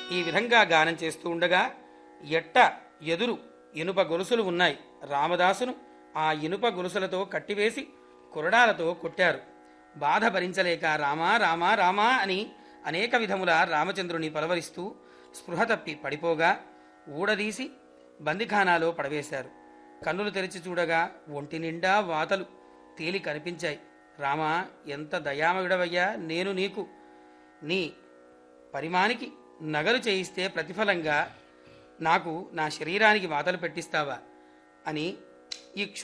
ఈ విధంగా గానం చేస్తూ ఉండగా ఎట్ట ఎదురు ఇనుప గొలుసులు ఉన్నాయి రామదాసును ఆ ఇనుప గొలుసులతో కట్టివేసి కొరడాలతో కొట్టారు బాధ భరించలేక రామా రామా రామా అని అనేక విధముల రామచంద్రుని పలవరిస్తూ స్పృహ తప్పి పడిపోగా ఊడదీసి బందిఖానాలో పడవేశారు కన్నులు తెరిచి చూడగా ఒంటి నిండా వాతలు తేలి కనిపించాయి రామా ఎంత దయామయుడవయ్యా నేను నీకు నీ పరిమానికి నగలు చేయిస్తే ప్రతిఫలంగా నాకు నా శరీరానికి వాతలు పెట్టిస్తావా అని ఈ